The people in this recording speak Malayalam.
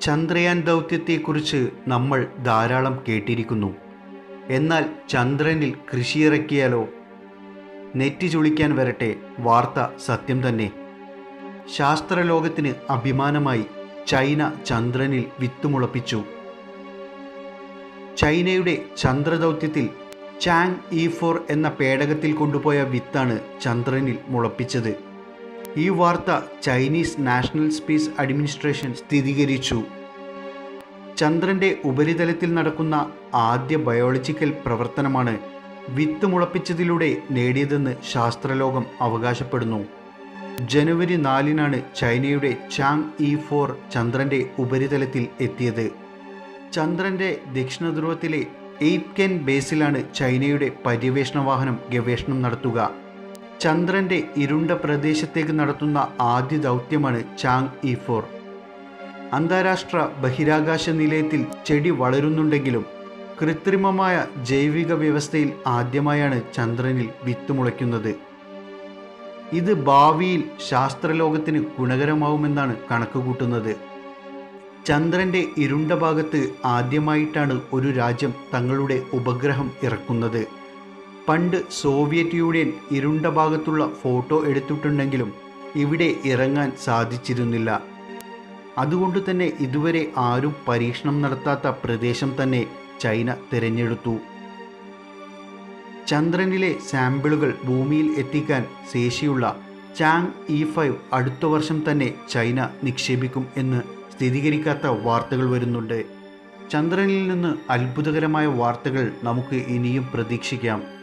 ചന്ദ്രയാൻ ദൗത്യത്തെക്കുറിച്ച് നമ്മൾ ധാരാളം കേട്ടിരിക്കുന്നു എന്നാൽ ചന്ദ്രനിൽ കൃഷിയിറക്കിയാലോ നെറ്റ് ചുളിക്കാൻ വരട്ടെ വാർത്ത സത്യം തന്നെ ശാസ്ത്രലോകത്തിന് അഭിമാനമായി ചൈന ചന്ദ്രനിൽ വിത്തുമുളപ്പിച്ചു ചൈനയുടെ ചന്ദ്രദൗത്യത്തിൽ ചാങ് ഇ ഫോർ എന്ന പേടകത്തിൽ കൊണ്ടുപോയ വിത്താണ് ചന്ദ്രനിൽ മുളപ്പിച്ചത് ഈ വാർത്ത ചൈനീസ് നാഷണൽ സ്പേസ് അഡ്മിനിസ്ട്രേഷൻ സ്ഥിരീകരിച്ചു ചന്ദ്രന്റെ ഉപരിതലത്തിൽ നടക്കുന്ന ആദ്യ ബയോളജിക്കൽ പ്രവർത്തനമാണ് വിത്ത് മുളപ്പിച്ചതിലൂടെ നേടിയതെന്ന് ശാസ്ത്രലോകം അവകാശപ്പെടുന്നു ജനുവരി നാലിനാണ് ചൈനയുടെ ചാങ് ഇ ഫോർ ചന്ദ്രന്റെ ഉപരിതലത്തിൽ എത്തിയത് ചന്ദ്രന്റെ ദക്ഷിണധ്രുവത്തിലെ എയ്റ്റ് കെൻ ബേസിലാണ് ചൈനയുടെ പര്യവേഷണ വാഹനം ഗവേഷണം നടത്തുക ചന്ദ്രന്റെ ഇരുണ്ട പ്രദേശത്തേക്ക് നടത്തുന്ന ആദ്യ ദൗത്യമാണ് ചാങ് ഇ ഫോർ അന്താരാഷ്ട്ര ബഹിരാകാശ നിലയത്തിൽ ചെടി വളരുന്നുണ്ടെങ്കിലും കൃത്രിമമായ ജൈവിക വ്യവസ്ഥയിൽ ആദ്യമായാണ് ചന്ദ്രനിൽ വിത്ത് മുളയ്ക്കുന്നത് ഇത് ഭാവിയിൽ ശാസ്ത്രലോകത്തിന് ഗുണകരമാവുമെന്നാണ് കണക്കുകൂട്ടുന്നത് ചന്ദ്രന്റെ ഇരുണ്ട ഭാഗത്ത് ആദ്യമായിട്ടാണ് ഒരു രാജ്യം തങ്ങളുടെ ഉപഗ്രഹം ഇറക്കുന്നത് പണ്ട് സോവിയറ്റ് യൂണിയൻ ഇരുണ്ട ഭാഗത്തുള്ള ഫോട്ടോ എടുത്തിട്ടുണ്ടെങ്കിലും ഇവിടെ ഇറങ്ങാൻ സാധിച്ചിരുന്നില്ല അതുകൊണ്ട് തന്നെ ഇതുവരെ ആരും പരീക്ഷണം നടത്താത്ത പ്രദേശം തന്നെ ചൈന തിരഞ്ഞെടുത്തു ചന്ദ്രനിലെ സാമ്പിളുകൾ ഭൂമിയിൽ എത്തിക്കാൻ ശേഷിയുള്ള ചാങ് ഇ ഫൈവ് അടുത്ത വർഷം തന്നെ ചൈന നിക്ഷേപിക്കും എന്ന് സ്ഥിരീകരിക്കാത്ത വാർത്തകൾ വരുന്നുണ്ട് ചന്ദ്രനിൽ നിന്ന് അത്ഭുതകരമായ വാർത്തകൾ നമുക്ക് ഇനിയും പ്രതീക്ഷിക്കാം